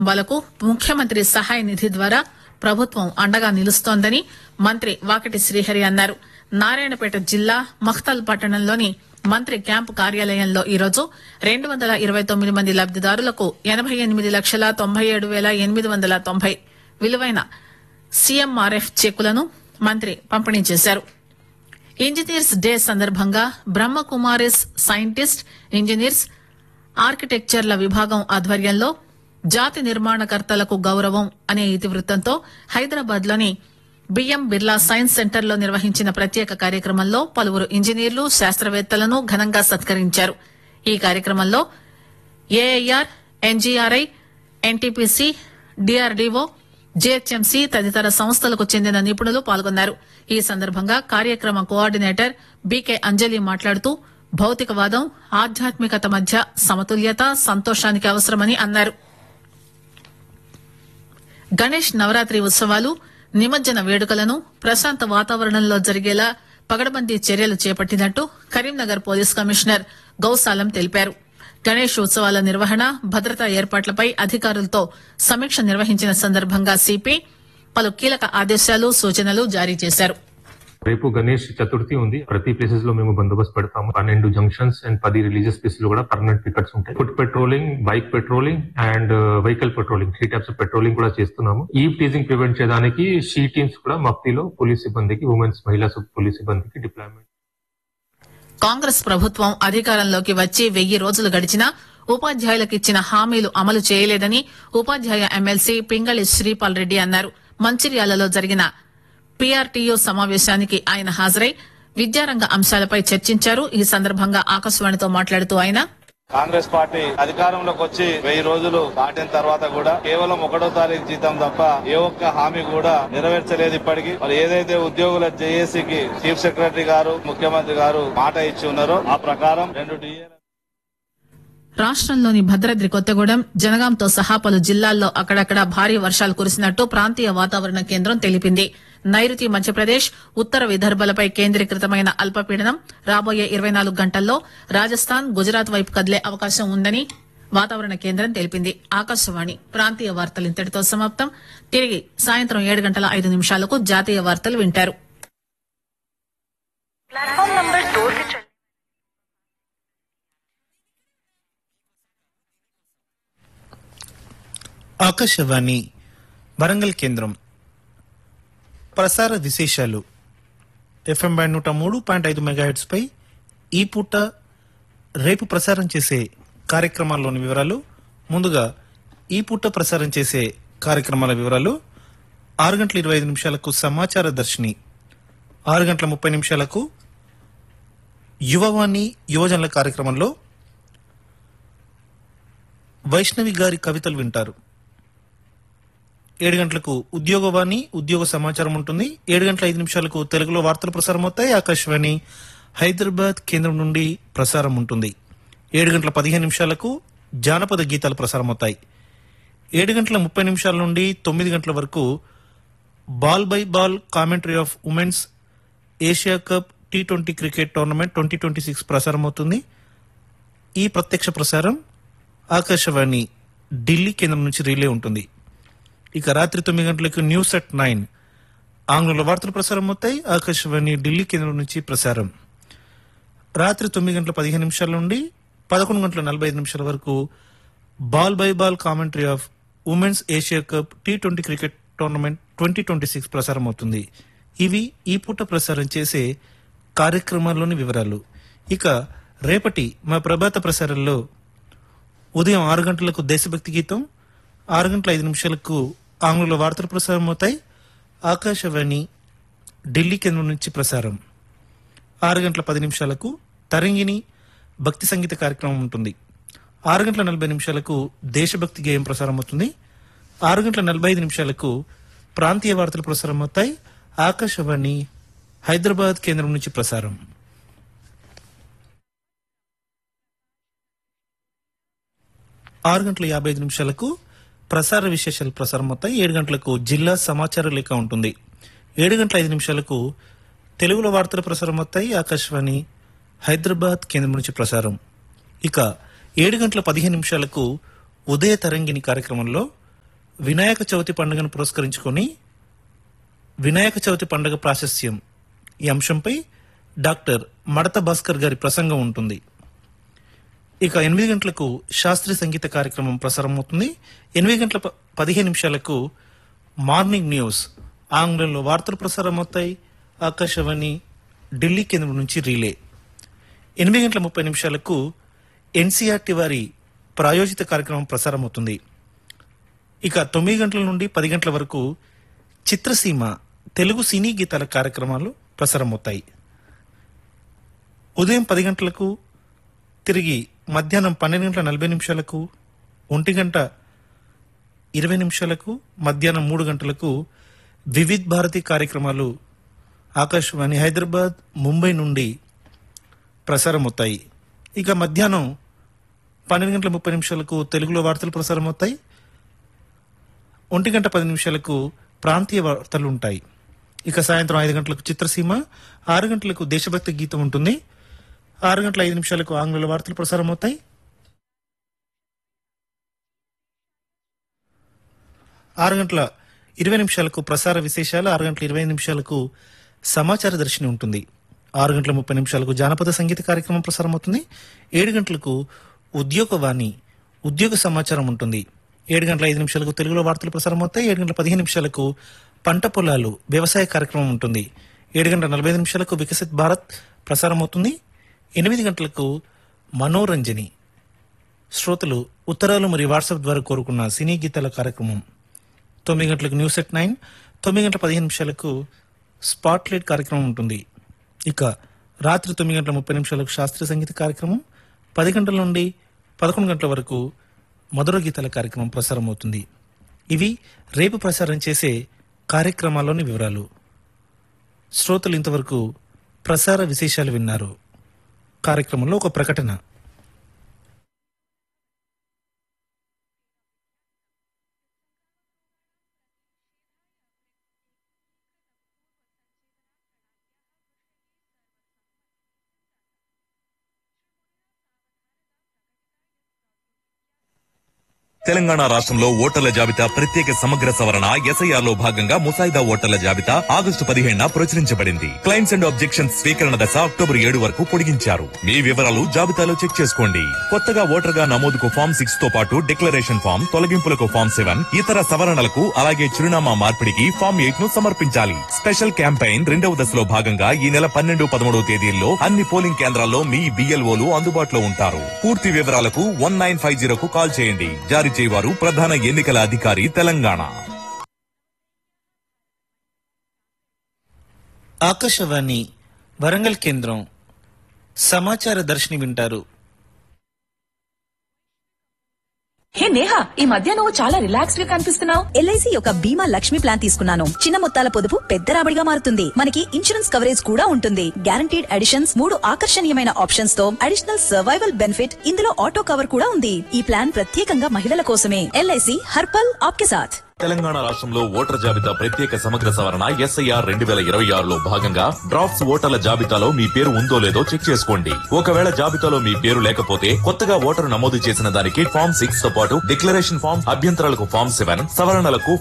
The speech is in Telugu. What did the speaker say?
కుటుంబాలకు ముఖ్యమంత్రి సహాయ నిధి ద్వారా ప్రభుత్వం అండగా నిలుస్తోందని మంత్రి వాకటి శ్రీహరి అన్నారు నారాయణపేట జిల్లా మఖ్తల్ పట్టణంలోని మంత్రి క్యాంపు కార్యాలయంలో ఈరోజు రెండు వందల ఇరవై తొమ్మిది మంది లబ్దిదారులకు ఎనబై ఎనిమిది లక్షల తొంభై ఏడు వేల ఎనిమిది వందల తొంభై విలువైన సీఎంఆర్ఎఫ్ చెక్కులను మంత్రి పంపిణీ చేశారు ఇంజనీర్స్ డే సందర్భంగా బ్రహ్మకుమారిస్ సైంటిస్ట్ ఇంజనీర్స్ ఆర్కిటెక్చర్ల విభాగం ఆధ్వర్యంలో జాతి నిర్మాణకర్తలకు గౌరవం అనే ఇతివృత్తంతో హైదరాబాద్ లోని బిఎం బిర్లా సైన్స్ సెంటర్ లో నిర్వహించిన ప్రత్యేక కార్యక్రమంలో పలువురు ఇంజనీర్లు శాస్త్రవేత్తలను ఘనంగా సత్కరించారు ఈ కార్యక్రమంలో AIR NGRI NTPC DRDO GHMC తదితర సంస్థలకు చెందిన నిపుణులు పాల్గొన్నారు ఈ సందర్భంగా కార్యక్రమ కోఆర్డినేటర్ బీకే అంజలి మాట్లాడుతూ భౌతికవాదం ఆధ్యాత్మికత మధ్య సమతుల్యత సంతోషానికి అవసరమని అన్నారు గణేష్ నవరాత్రి ఉత్సవాలు నిమజ్జన వేడుకలను ప్రశాంత వాతావరణంలో జరిగేలా పగడబందీ చర్యలు చేపట్టినట్టు కరీంనగర్ పోలీస్ కమిషనర్ గౌసాలం తెలిపారు గణేష్ ఉత్సవాల నిర్వహణ భద్రతా ఏర్పాట్లపై అధికారులతో సమీక్ష నిర్వహించిన సందర్భంగా సిపి పలు కీలక ఆదేశాలు సూచనలు జారీ చేశారు రేపు గణేష్ చతుర్థి ఉంది ప్రతి ప్లేసెస్ లో మేము బందోబస్తు పెడతాము పన్నెండు జంక్షన్స్ అండ్ పది రిలీజియస్ ప్లేసెస్ లో కూడా పర్మనెంట్ పికెట్స్ ఉంటాయి foot patrolling bike patrolling and vehicle patrolling three types patrolling కూడా చేస్తున్నాము ఈ టీజింగ్ ప్రివెంట్ చేయడానికి షీ టీమ్స్ కూడా మక్తిలో పోలీస్ సిబ్బందికి ఉమెన్స్ మహిళా పోలీస్ సిబ్బందికి డిప్లాయ్మెంట్ కాంగ్రెస్ ప్రభుత్వం అధికారంలోకి వచ్చి వెయ్యి రోజులు గడిచినా ఉపాధ్యాయులకు ఇచ్చిన హామీలు అమలు చేయలేదని ఉపాధ్యాయ ఎమ్మెల్సీ పింగళి శ్రీపాల్ రెడ్డి అన్నారు మంచిర్యాలలో జరిగిన పీఆర్టీయూ సమావేశానికి ఆయన హాజరై విద్యారంగ అంశాలపై చర్చించారు ఈ సందర్భంగా ఆకాశవాణితో మాట్లాడుతూ ఆయన కాంగ్రెస్ పార్టీ అధికారంలోకి వచ్చి వెయ్యి రోజులు దాటిన తర్వాత కూడా కేవలం ఒకటో తారీఖు జీతం తప్ప ఏ ఒక్క హామీ కూడా నెరవేర్చలేదు ఇప్పటికీ మరి ఏదైతే ఉద్యోగుల జేఏసీకి చీఫ్ సెక్రటరీ గారు ముఖ్యమంత్రి గారు మాట ఇచ్చి ఉన్నారో ఆ ప్రకారం రెండు డిఏ రాష్టంలోని భద్రాద్రి కొత్తగూడెం జనగాంతో సహా పలు జిల్లాల్లో అక్కడక్కడ భారీ వర్షాలు కురిసినట్టు ప్రాంతీయ వాతావరణ కేంద్రం తెలిపింది నైరుతి మధ్యప్రదేశ్ ఉత్తర విదర్భలపై కేంద్రీకృతమైన అల్పపీడనం రాబోయే ఇరవై నాలుగు గంటల్లో రాజస్థాన్ గుజరాత్ వైపు కదిలే అవకాశం ఉందని వాతావరణ కేంద్రం తెలిపింది ఆకాశవాణి ప్రాంతీయ వార్తలు ఇంతటితో సమాప్తం తిరిగి సాయంత్రం ఏడు గంటల ఐదు నిమిషాలకు జాతీయ వార్తలు వింటారు प्लेटफॉर्म नंबर दो से चल ఆకాశవాణి వరంగల్ కేంద్రం ప్రసార విశేషాలు ఎఫ్ఎం బ్యాండ్ నూట మూడు పాయింట్ ఐదు మెగాహెట్స్ పై ఈ పూట రేపు ప్రసారం చేసే కార్యక్రమాల్లోని వివరాలు ముందుగా ఈ పూట ప్రసారం చేసే కార్యక్రమాల వివరాలు ఆరు గంటల ఇరవై ఐదు నిమిషాలకు సమాచార దర్శిని ఆరు గంటల ముప్పై నిమిషాలకు యువవాణి యువజనుల కార్యక్రమంలో వైష్ణవి గారి కవితలు వింటారు ఏడు గంటలకు ఉద్యోగవాణి ఉద్యోగ సమాచారం ఉంటుంది ఏడు గంటల ఐదు నిమిషాలకు తెలుగులో వార్తలు ప్రసారం అవుతాయి ఆకాశవాణి హైదరాబాద్ కేంద్రం నుండి ప్రసారం ఉంటుంది ఏడు గంటల పదిహేను నిమిషాలకు జానపద గీతాలు ప్రసారం అవుతాయి ఏడు గంటల ముప్పై నిమిషాల నుండి తొమ్మిది గంటల వరకు ball by ball commentary of women's Asia cup T twenty cricket tournament twenty twenty six ప్రసారం అవుతుంది ఈ ప్రత్యక్ష ప్రసారం ఆకాశవాణి ఢిల్లీ కేంద్రం నుంచి రిలే ఉంటుంది ఇక రాత్రి తొమ్మిది గంటలకు న్యూస్ అట్ నైన్ ఆంగ్లంలో వార్తలు ప్రసారం అవుతాయి ఆకాశవాణి ఢిల్లీ కేంద్రం నుంచి ప్రసారం రాత్రి తొమ్మిది గంటల పదిహేను నిమిషాల నుండి పదకొండు గంటల నలభై ఐదు నిమిషాల వరకు ball by ball commentary of women's Asia cup T twenty cricket tournament twenty twenty six ప్రసారం అవుతుంది ఇవి ఈ పూట ప్రసారం చేసే కార్యక్రమాల్లోని వివరాలు ఇక రేపటి మా ప్రభాత ప్రసారంలో ఉదయం ఆరు గంటలకు దేశభక్తి గీతం ఆరు గంటల ఐదు నిమిషాలకు ఆంగ్లంలో వార్తలు ప్రసారం అవుతాయి ఆకాశవాణి ఢిల్లీ కేంద్రం నుంచి ప్రసారం ఆరు గంటల పది నిమిషాలకు తరంగిణి భక్తి సంగీత కార్యక్రమం ఉంటుంది ఆరు గంటల నలభై నిమిషాలకు దేశభక్తి గేయం ప్రసారం అవుతుంది ఆరు గంటల నలభై ఐదు నిమిషాలకు ప్రాంతీయ వార్తలు ప్రసారం అవుతాయి ఆకాశవాణి హైదరాబాద్ కేంద్రం నుంచి ప్రసారం ఆరు గంటల యాభై ఐదు నిమిషాలకు ప్రసార విశేషాలు ప్రసారం అవుతాయి ఏడు గంటలకు జిల్లా సమాచార లేఖ ఉంటుంది ఏడు గంటల ఐదు నిమిషాలకు తెలుగులో వార్తలు ప్రసారం అవుతాయి ఆకాశవాణి హైదరాబాద్ కేంద్రం నుంచి ప్రసారం ఇక ఏడు గంటల పదిహేను నిమిషాలకు ఉదయ తరంగిణి కార్యక్రమంలో వినాయక చవితి పండుగను పురస్కరించుకొని వినాయక చవితి పండుగ ప్రాశస్యం ఈ అంశంపై డాక్టర్ మడత భాస్కర్ గారి ప్రసంగం ఉంటుంది ఇక ఎనిమిది గంటలకు శాస్త్రీయ సంగీత కార్యక్రమం ప్రసారం అవుతుంది ఎనిమిది గంటల ప- పదిహేను నిమిషాలకు మార్నింగ్ న్యూస్ ఆంగ్లంలో వార్తలు ప్రసారం అవుతాయి ఆకాశవాణి ఢిల్లీ కేంద్రం నుంచి రీలే ఎనిమిది గంటల ముప్పై నిమిషాలకు ఎన్సీఆర్టీ వారి ప్రాయోజిత కార్యక్రమం ప్రసారం అవుతుంది ఇక తొమ్మిది గంటల నుండి పది గంటల వరకు చిత్రసీమ తెలుగు సినీ గీతాల కార్యక్రమాలు ప్రసారమవుతాయి ఉదయం పది గంటలకు తిరిగి మధ్యాహ్నం పన్నెండు గంటల నలభై నిమిషాలకు ఒంటి గంట ఇరవై నిమిషాలకు మధ్యాహ్నం మూడు గంటలకు వివిధ్ భారతి కార్యక్రమాలు ఆకాశవాణి హైదరాబాద్ ముంబై నుండి ప్రసారమవుతాయి ఇక మధ్యాహ్నం పన్నెండు గంటల ముప్పై నిమిషాలకు తెలుగులో వార్తలు ప్రసారం అవుతాయి ఒంటి గంట పది నిమిషాలకు ప్రాంతీయ వార్తలు ఉంటాయి ఇక సాయంత్రం ఐదు గంటలకు చిత్రసీమ ఆరు గంటలకు దేశభక్తి గీతం ఉంటుంది ఆరు గంటల ఐదు నిమిషాలకు ఆంగ్ల వార్తలు ప్రసారం అవుతాయి ఆరు గంటల ఇరవై నిమిషాలకు ప్రసార విశేషాలు ఆరు గంటల ఇరవై ఐదు నిమిషాలకు సమాచార దర్శిని ఉంటుంది ఆరు గంటల ముప్పై నిమిషాలకు జానపద సంగీత కార్యక్రమం ప్రసారం అవుతుంది ఏడు గంటలకు ఉద్యోగవాణి ఉద్యోగ సమాచారం ఉంటుంది ఏడు గంటల ఐదు నిమిషాలకు తెలుగులో వార్తలు ప్రసారం అవుతాయి ఏడు గంటల పదిహేను నిమిషాలకు పంట పొలాలు వ్యవసాయ కార్యక్రమం ఉంటుంది ఏడు గంటల నలభై ఐదు నిమిషాలకు వికసిత్ భారత్ ప్రసారం అవుతుంది ఎనిమిది గంటలకు మనోరంజని శ్రోతలు ఉత్తరాలు మరియు వాట్సాప్ ద్వారా కోరుకున్న సినీ గీతాల కార్యక్రమం తొమ్మిది గంటలకు న్యూస్ ఎట్ నైన్ తొమ్మిది గంటల పదిహేను నిమిషాలకు స్పాట్ లైట్ కార్యక్రమం ఉంటుంది ఇక రాత్రి తొమ్మిది గంటల ముప్పై నిమిషాలకు శాస్త్రీయ సంగీత కార్యక్రమం పది గంటల నుండి పదకొండు గంటల వరకు మధుర గీతాల కార్యక్రమం ప్రసారం అవుతుంది ఇవి రేపు ప్రసారం చేసే కార్యక్రమాల్లోని వివరాలు శ్రోతలు ఇంతవరకు ప్రసార విశేషాలు విన్నారు కార్యక్రమంలో ఒక ప్రకటన తెలంగాణ రాష్ట్రంలో ఓటర్ల జాబితా ప్రత్యేక సమగ్ర సవరణ ఎస్ఐఆర్ లో భాగంగా ముసాయిదా ఓటర్ల జాబితా ఆగస్టు పదిహేడున ప్రచురించబడింది క్లైమ్స్ అండ్ ఆబ్జెక్షన్స్ స్వీకరణ దశ అక్టోబర్ ఏడు వరకు పొడిగించారు మీ వివరాలు జాబితాలో చెక్ చేసుకోండి కొత్తగా ఓటర్ గా నమోదుకు ఫామ్ సిక్స్ తో పాటు డిక్లరేషన్ ఫామ్ తొలగింపులకు ఫామ్ సెవెన్ ఇతర సవరణలకు అలాగే చిరునామా మార్పిడికి ఫామ్ ఎయిట్ ను సమర్పించాలి స్పెషల్ క్యాంపెయిన్ రెండవ దశలో భాగంగా ఈ నెల పన్నెండు పదమూడవ తేదీల్లో అన్ని పోలింగ్ కేంద్రాల్లో మీ బిఎల్ఓలు అందుబాటులో ఉంటారు పూర్తి వివరాలకు వన్ నైన్ ఫైవ్ జీరోకు కాల్ చేయండి జారీ చేయవారు ప్రధాన ఎన్నికల అధికారి తెలంగాణ ఆకాశవాణి వరంగల్ కేంద్రం సమాచార దర్శిని వింటారు హే నేహా ఈ మధ్య నువ్వు చాలా రిలాక్స్ గా కనిపిస్తున్నావు ఎల్ఐసి యొక్క బీమా లక్ష్మి ప్లాన్ తీసుకున్నాను చిన్న మొత్తాల పొదుపు పెద్ద రాబడిగా మారుతుంది మనకి ఇన్సూరెన్స్ కవరేజ్ కూడా ఉంటుంది గ్యారంటీడ్ అడిషన్స్ మూడు ఆకర్షణీయమైన ఆప్షన్స్ తో అడిషనల్ సర్వైవల్ బెనిఫిట్ ఇందులో ఆటో కవర్ కూడా ఉంది ఈ ప్లాన్ ప్రత్యేకంగా మహిళల కోసమే ఎల్ఐసి హర్పల్ ఆప్కే సాథ్ తెలంగాణ రాష్ట్రంలో ఓటర్ జాబితా ప్రత్యేక సమగ్ర సవరణ ఎస్ఐఆర్ రెండు వేల ఇరవై ఆరులో భాగంగా డ్రాఫ్ట్స్ ఓటర్ల జాబితాలో మీ పేరు ఉందో లేదో చెక్ చేసుకోండి ఒకవేళ జాబితాలో మీ పేరు లేకపోతే కొత్తగా ఓటరు నమోదు చేసిన దానికి ఫామ్ సిక్స్ తో పాటు డిక్లరేషన్ ఫామ్ అభ్యంతరాలకు ఫామ్ సెవెన్ సవరణలకు